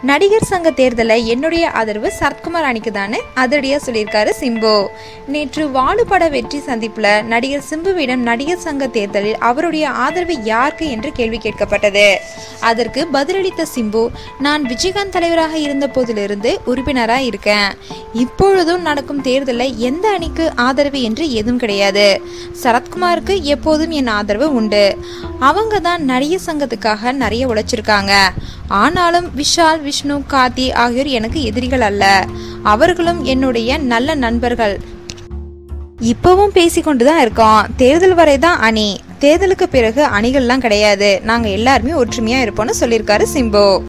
நடிகர் சங்க தேர்தலில் என்னுடைய ஆதரவு சரத்குமார் அணிக்கு தானே அதிரடியா சொல்லியிருக்காரு சிம்பு நேற்று வாழுபட வெற்றி சந்திப்புல நடிகர் சிம்புவிடம் நடிகர் சங்க தேர்தலில் அவருடைய ஆதரவு யாருக்கு என்று கேள்வி கேட்கப்பட்டது அதற்கு பதிலளித்த சிம்பு நான் விஜயகாந்த் தலைவராக இருந்த போதிலிருந்து உறுப்பினராக இருக்கேன் இப்பொழுதும் நடக்கும் தேர்தலில் எந்த அணிக்கு ஆதரவு என்று எதுவும் கிடையாது சரத்குமாருக்கு எப்போதும் என் ஆதரவு உண்டு அவங்க தான் நடிகர் சங்கத்துக்காக நிறைய உழைச்சிருக்காங்க ஆனாலும் விஷால் விஷ்ணு கார்த்தி ஆகியோர் எனக்கு எதிரிகள் அல்ல அவர்களும் என்னுடைய நல்ல நண்பர்கள் இப்பவும் பேசிக்கொண்டு தான் இருக்கோம் தேர்தல் வரை தான் அணி தேர்தலுக்கு பிறகு அணிகள்லாம் கிடையாது நாங்க எல்லாருமே ஒற்றுமையா இருப்போம்னு சொல்லியிருக்காரு சிம்பு